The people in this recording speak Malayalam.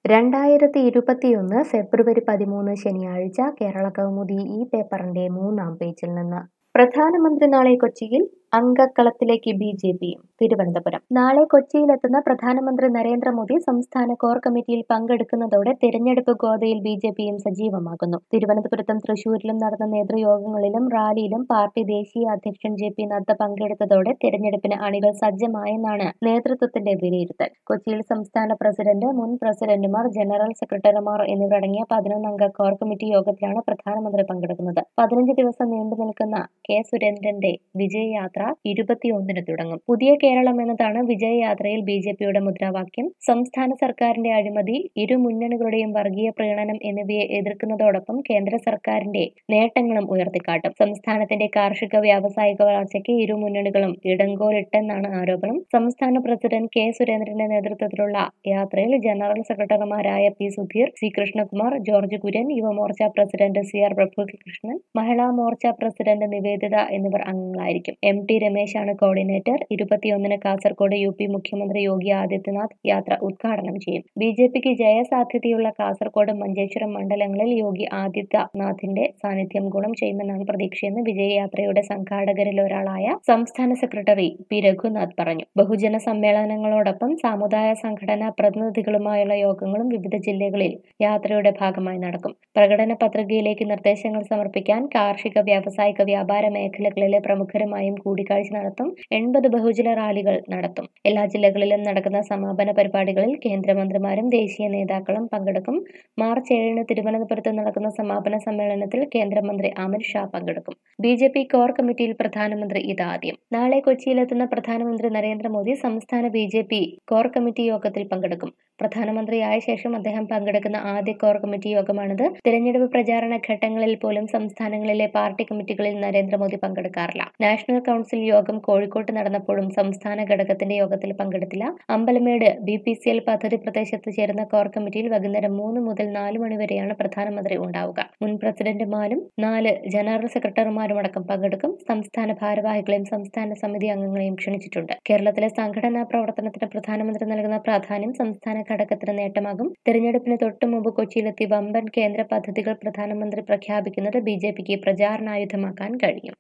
രണ്ടായിരത്തി ഇരുപത്തിയൊന്ന് ഫെബ്രുവരി പതിമൂന്ന് ശനിയാഴ്ച കേരള കൗമുദി ഈ പേപ്പറിന്റെ മൂന്നാം പേജിൽ നിന്ന് പ്രധാനമന്ത്രി നാളെ കൊച്ചിയിൽ അങ്കക്കളത്തിലേക്ക് ബി ജെ പിയും തിരുവനന്തപുരം നാളെ കൊച്ചിയിലെത്തുന്ന പ്രധാനമന്ത്രി നരേന്ദ്രമോദി സംസ്ഥാന കോർ കമ്മിറ്റിയിൽ പങ്കെടുക്കുന്നതോടെ തിരഞ്ഞെടുപ്പ് ഗോതയിൽ ബി ജെ പിയും സജീവമാകുന്നു തിരുവനന്തപുരത്തും തൃശൂരിലും നടന്ന നേതൃയോഗങ്ങളിലും റാലിയിലും പാർട്ടി ദേശീയ അധ്യക്ഷൻ ജെ പി നദ്ദ പങ്കെടുത്തതോടെ തിരഞ്ഞെടുപ്പിന് അണികൾ സജ്ജമായെന്നാണ് നേതൃത്വത്തിന്റെ വിലയിരുത്തൽ കൊച്ചിയിൽ സംസ്ഥാന പ്രസിഡന്റ് മുൻ പ്രസിഡന്റുമാർ ജനറൽ സെക്രട്ടറിമാർ എന്നിവരടങ്ങിയ പതിനൊന്നംഗ കോർ കമ്മിറ്റി യോഗത്തിലാണ് പ്രധാനമന്ത്രി പങ്കെടുക്കുന്നത് പതിനഞ്ച് ദിവസം നീണ്ടു നിൽക്കുന്ന കെ സുരേന്ദ്രന്റെ വിജയയാത്ര ഇരുപത്തിയൊന്നിന് തുടങ്ങും പുതിയ കേരളം എന്നതാണ് വിജയയാത്രയിൽ ബി ജെ പിയുടെ മുദ്രാവാക്യം സംസ്ഥാന സർക്കാരിന്റെ അഴിമതി ഇരു മുന്നണികളുടെയും വർഗീയ പ്രീണനം എന്നിവയെ എതിർക്കുന്നതോടൊപ്പം കേന്ദ്ര സർക്കാരിന്റെ നേട്ടങ്ങളും ഉയർത്തിക്കാട്ടും സംസ്ഥാനത്തിന്റെ കാർഷിക വ്യാവസായിക വളർച്ചയ്ക്ക് ഇരു മുന്നണികളും ഇടങ്കോലിട്ടെന്നാണ് ആരോപണം സംസ്ഥാന പ്രസിഡന്റ് കെ സുരേന്ദ്രന്റെ നേതൃത്വത്തിലുള്ള യാത്രയിൽ ജനറൽ സെക്രട്ടറിമാരായ P Sudheer C Krishnakumar George Kurian Yuvamorcha president C R Prabhukrishnan Mahila Morcha president Niveditha എന്നിവർ അംഗങ്ങളായിരിക്കും എം ടി രമേശാണ് കോർഡിനേറ്റർ ഇരുപത്തിയൊന്നിന് കാസർഗോഡ് യു പി മുഖ്യമന്ത്രി യോഗി ആദിത്യനാഥ് യാത്ര ഉദ്ഘാടനം ചെയ്യും ബി ജെ പിക്ക് ജയസാധ്യതയുള്ള കാസർഗോഡ് മഞ്ചേശ്വരം മണ്ഡലങ്ങളിൽ യോഗി ആദിത്യനാഥിന്റെ സാന്നിധ്യം ഗുണം ചെയ്യുമെന്നാണ് പ്രതീക്ഷയെന്ന് വിജയയാത്രയുടെ സംഘാടകരിൽ ഒരാളായ സംസ്ഥാന സെക്രട്ടറി പി രഘുനാഥ് പറഞ്ഞു ബഹുജന സമ്മേളനങ്ങളോടൊപ്പം സാമുദായ സംഘടനാ പ്രതിനിധികളുമായുള്ള യോഗങ്ങളും വിവിധ ജില്ലകളിൽ യാത്രയുടെ ഭാഗമായി നടക്കും പ്രകടന പത്രികയിലേക്ക് നിർദ്ദേശങ്ങൾ സമർപ്പിക്കാൻ കാർഷിക വ്യാവസായിക വ്യാപാര മേഖലകളിലെ പ്രമുഖരുമായും കൂടിക്കാഴ്ച നടത്തും എൺപത് ബഹുജന റാലികൾ നടത്തും എല്ലാ ജില്ലകളിലും നടക്കുന്ന സമാപന പരിപാടികളിൽ കേന്ദ്രമന്ത്രിമാരും ദേശീയ നേതാക്കളും പങ്കെടുക്കും മാർച്ച് ഏഴിന് തിരുവനന്തപുരത്ത് നടക്കുന്ന സമാപന സമ്മേളനത്തിൽ കേന്ദ്രമന്ത്രി അമിത് ഷാ പങ്കെടുക്കും ബി ജെ പി കോർ കമ്മിറ്റിയിൽ പ്രധാനമന്ത്രി ഇതാദ്യം നാളെ കൊച്ചിയിലെത്തുന്ന പ്രധാനമന്ത്രി നരേന്ദ്രമോദി സംസ്ഥാന B J P core committee യോഗത്തിൽ പങ്കെടുക്കും പ്രധാനമന്ത്രിയായ ശേഷം അദ്ദേഹം പങ്കെടുക്കുന്ന ആദ്യ കോർ കമ്മിറ്റി യോഗമാണിത് തിരഞ്ഞെടുപ്പ് പ്രചാരണ ഘട്ടങ്ങളിൽ പോലും സംസ്ഥാനങ്ങളിലെ പാർട്ടി കമ്മിറ്റികളിൽ നരേന്ദ്രമോദി പങ്കെടുക്കാറില്ല നാഷണൽ കൗൺസിൽ യോഗം കോഴിക്കോട്ട് നടന്നപ്പോഴും സംസ്ഥാന ഘടകത്തിന്റെ യോഗത്തിൽ പങ്കെടുത്തില്ല Ambalamedu B P C L പദ്ധതി പ്രദേശത്ത് ചേരുന്ന കോർ കമ്മിറ്റിയിൽ വൈകുന്നേരം മൂന്ന് മുതൽ നാല് മണിവരെയാണ് പ്രധാനമന്ത്രി ഉണ്ടാവുക മുൻ പ്രസിഡന്റുമാരും നാല് ജനറൽ സെക്രട്ടറിമാരുമടക്കം പങ്കെടുക്കും സംസ്ഥാന ഭാരവാഹികളെയും സംസ്ഥാന സമിതി അംഗങ്ങളെയും ക്ഷണിച്ചിട്ടുണ്ട് കേരളത്തിലെ സംഘടനാ പ്രവർത്തനത്തിന് പ്രധാനമന്ത്രി നൽകുന്ന പ്രാധാന്യം സംസ്ഥാന ഘടകത്തിന് നേട്ടമാകും തെരഞ്ഞെടുപ്പിന് തൊട്ടു മുമ്പ് കൊച്ചിയിലെത്തി വമ്പൻ കേന്ദ്ര പദ്ധതികൾ പ്രധാനമന്ത്രി പ്രഖ്യാപിക്കുന്നത് ബി ജെ പിക്ക് പ്രചാരണായുധമാക്കാൻ കഴിയും